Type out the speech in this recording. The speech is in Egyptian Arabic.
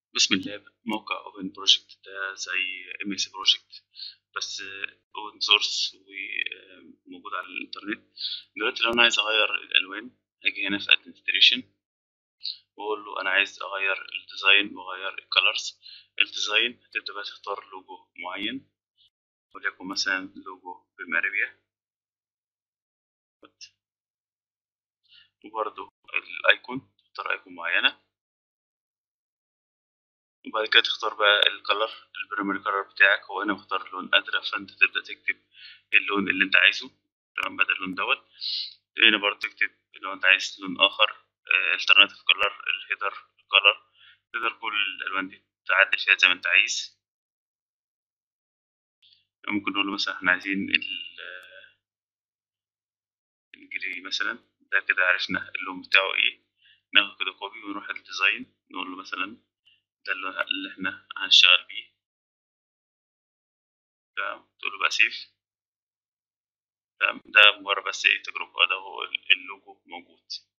بسم الله موقع اوبن بروجكت ده زي ام اس بروجكت بس اوبن سورس وموجود على الانترنت دلوقتي لو انا عايز اغير الالوان هاجي هنا في ادمنستريشن واقول له انا عايز اغير الديزاين واغير الكالرز الديزاين هتبدا بقى تختار لوجو معين وليكن مثلا لوجو بماريبيا وبرضو الايكون تختار ايكون معينه وبعد كده تختار بقى الكلر البريمري كلر بتاعك هو هنا مختار لون ازرق فانت تبدا تكتب اللون اللي انت عايزه تمام بدل اللون دوت هنا برضه تكتب لو انت عايز لون اخر الترناتيف كلر الهيدر كلر تقدر كل الالوان دي تعدل فيها زي ما انت عايز ممكن نقول مثلا احنا عايزين الجري مثلا ده كده عرفنا اللون بتاعه ايه ناخد كده كوبي ونروح الديزاين نقول له مثلا ده اللون اللي احنا هنشتغل بيه تمام تقول له بقى سيف تمام ده مجرد بس ايه تجربة ده هو اللوجو موجود